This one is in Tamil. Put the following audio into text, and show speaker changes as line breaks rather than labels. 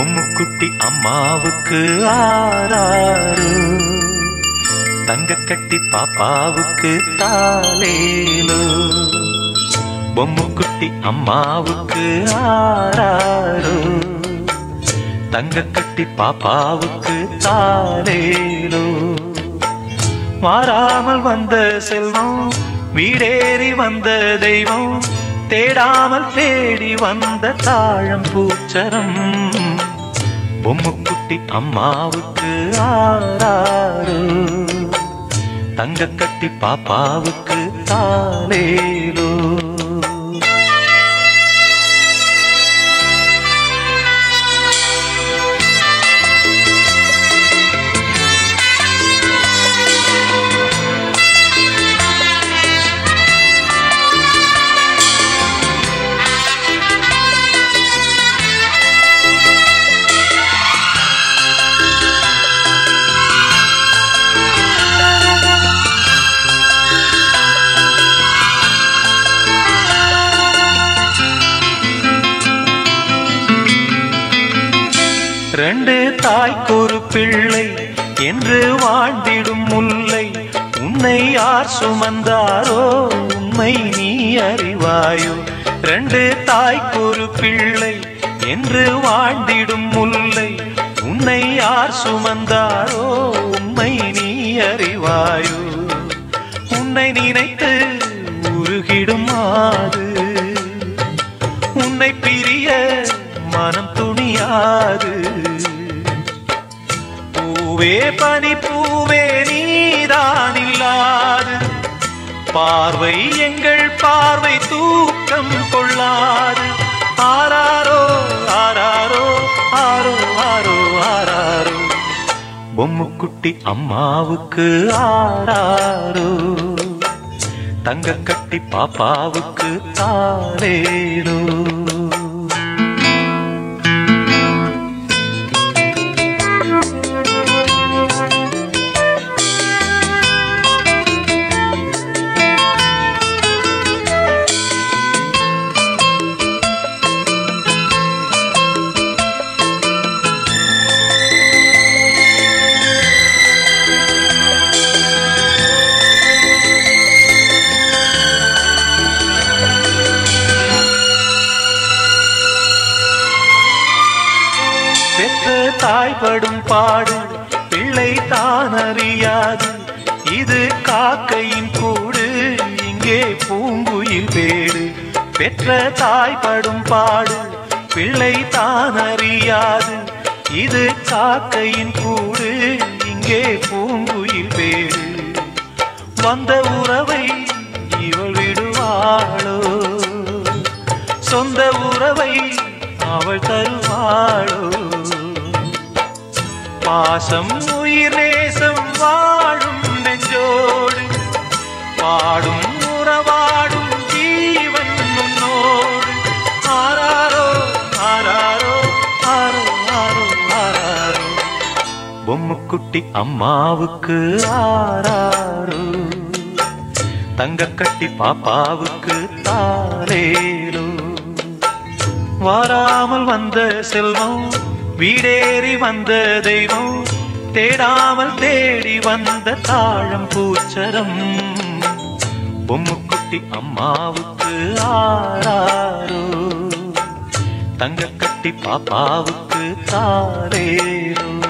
பொம்முக்குட்டி அம்மாவுக்கு ஆறாறு தங்க கட்டி பாப்பாவுக்கு தாலேலோ பொம்முக்குட்டி அம்மாவுக்கு ஆறாறு தங்க கட்டி பாப்பாவுக்கு தாலேலோ மாறாமல் வந்த செல்வம் வீடேறி வந்த தெய்வம் தேடாமல் தேடி வந்த தாழம் பூச்சரம் பொம்முக்குட்டி அம்மாவுக்கு ஆறாறு தங்க கட்டி பாப்பாவுக்கு தாலேலோ ரெண்டு தாய்க்கொரு பிள்ளை என்று வாழ்ந்திடும் முல்லை உன்னை யார் சுமந்தாரோ உண்மை நீ அறிவாயோ ரெண்டு தாய்க்கொரு பிள்ளை என்று வாழ்ந்திடும் முல்லை உன்னை யார் சுமந்தாரோ உண்மை நீ அறிவாயோ உன்னை நினைத்து உருகிடும் மாது உன்னை பிரிய மனம் துணியாது பூவே பனி பூவே நீதான் இல்லாது பார்வை எங்கள் பார்வை தூக்கம் கொள்ளாது ஆராரோ ஆராரோ ஆரோ ஆரோ ஆராரோ பொம்முக்குட்டி அம்மாவுக்கு ஆராரோ தங்க கட்டி பாப்பாவுக்கு தாரேரோ பெற்ற தாய்படும் பாடு பிள்ளை தான் அறியாது இது காக்கையின் கூடு இங்கே பூங்குயில் வேடு பெற்ற தாய்படும் பாடு பிள்ளை தான் அறியாது இது காக்கையின் கூடு இங்கே பூங்குயில் வேடு வந்த உறவை இவள் விடுவாளோ சொந்த உறவை அவள் தருவாளோ பாசம் உயிர் நேசம் வாழும் நெஞ்சோடு பாடும் உறவாடும் ஜீவன் உன்னோடு ஆராரோ ஆராரோ ஆரோ ஆரோ ஆராரோ பொம்முக்குட்டி அம்மாவுக்கு ஆராரோ தங்க கட்டி பாப்பாவுக்கு தாரேலோ வாராமல் வந்த செல்வம் வீடேறி வந்த தெய்வம் தேடாமல் தேடி வந்த தாழம் பூச்சரம் பொம்முக்குட்டி அம்மாவுக்கு ஆராரோ தங்க கட்டி பாப்பாவுக்கு தாரேரோ